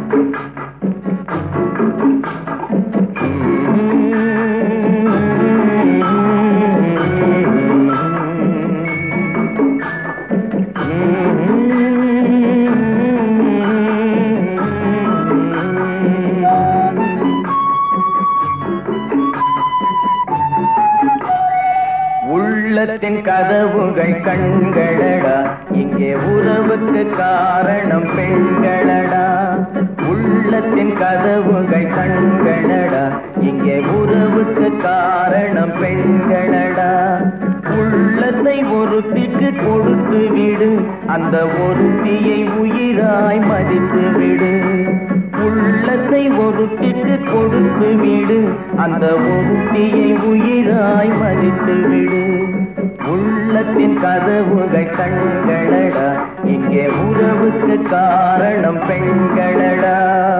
உள்ளத்தின் கதவுகள் கண்களடா இங்கே உறவுக்கு காரணம் பெண்களடா உள்ளத்தின் கதவுகள் கண்களடா இங்கே உறவுக்கு காரணம் பெண்களடா உள்ளத்தை ஒருத்திக்கு கொடுத்து விடு அந்த ஒருத்தியை உயிராய் மதித்து விடு உள்ளத்தை ஒருத்திக்கு கொடுத்து விடு அந்த ஒருத்தியை உயிராய் மதித்து விடு உள்ளத்தின் கதவுகள் கண்களடா இங்கே உறவுக்கு காரணம் பெண்களடா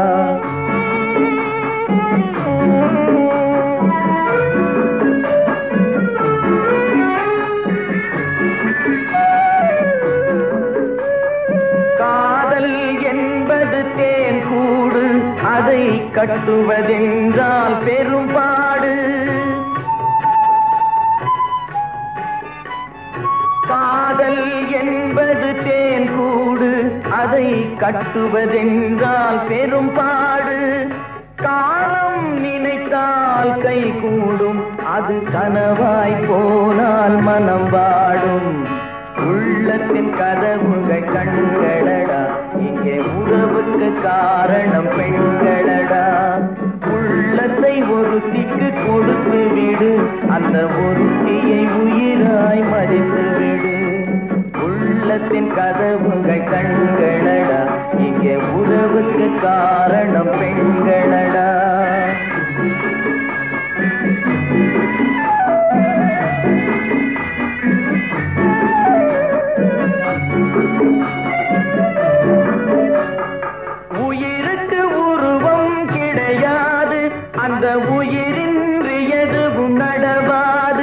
காதல் என்பது தேன் கூடு அதை கட்டுவதென்றால் பெரும்பாடு காதல் என்பது தேன் கூடு அதை கட்டுவதென்றால் பெரும்பாடு காலம் நினைத்தால் கை கூடும் அது கனவாய் போனால் மனம் வாடும் உள்ளத்தின் கதவுகள் கண்களடா இங்கே உறவுக்கு காரணம் பெண்களடா உள்ளத்தை ஒருத்திக்கு கொடுத்து விடு அந்த ஒருத்தியை உயிராய் மதித்து விடு உள்ளத்தின் கதவுகள் கண்களடா இங்கே உறவுக்கு காரணம் பெண்களடா உயிருக்கு உருவம் கிடையாது அந்த உயிரின்றி எதுவும் நடவாது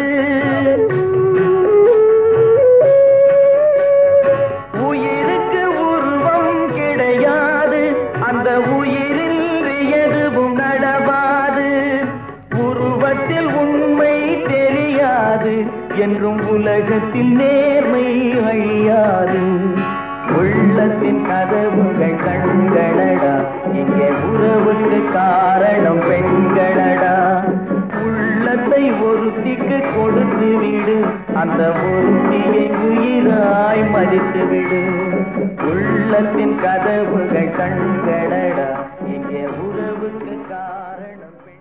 உயிருக்கு உருவம் கிடையாது அந்த உயிரின்றி எதுவும் நடவாது உருவத்தில் உண்மை தெரியாது என்றும் உலகத்தில் நேர்மை அழியாது உள்ளத்தின் கதவுகள் கண்களடா இங்கே உறவுக்கு காரணம் பெண்களடா உள்ளத்தை ஒருத்திக்கு கொடுத்து விடு அந்த ஒருத்தியை உயிராய் மதித்து விடு உள்ளத்தின் கதவுகள் கண்களடா இங்கே உறவுக்கு காரணம் பெண்